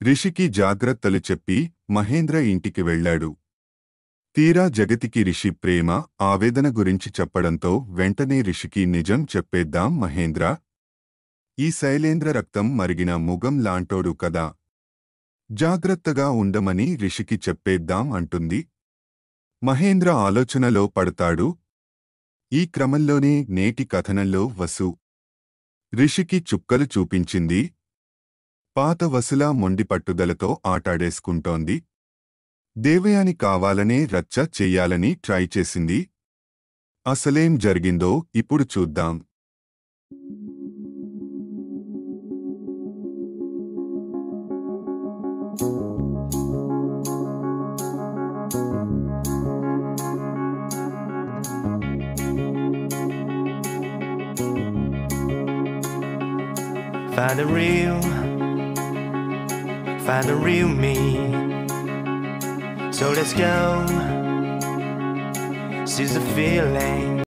రిషికి జాగ్రత్తలు చెప్పి మహేంద్ర ఇంటికి వెళ్ళాడు తీరా జగతికి రిషి ప్రేమ ఆవేదన గురించి చెప్పడంతో వెంటనే రిషికి నిజం చెప్పేద్దాం మహేంద్ర ఈ శైలేంద్ర రక్తం మరిగిన ముగం లాంటోడు కదా జాగ్రత్తగా ఉండమని రిషికి చెప్పేద్దాం అంటుంది మహేంద్ర ఆలోచనలో పడతాడు ఈ క్రమంలోనే నేటి కథనంలో వసు రిషికి చుక్కలు చూపించింది పాత వసులా మొండి పట్టుదలతో ఆటాడేసుకుంటోంది దేవయాని కావాలనే రచ్చ చెయ్యాలని ట్రై చేసింది అసలేం జరిగిందో ఇప్పుడు చూద్దాం Find the real, find the real me. So let's go. Seize the feeling.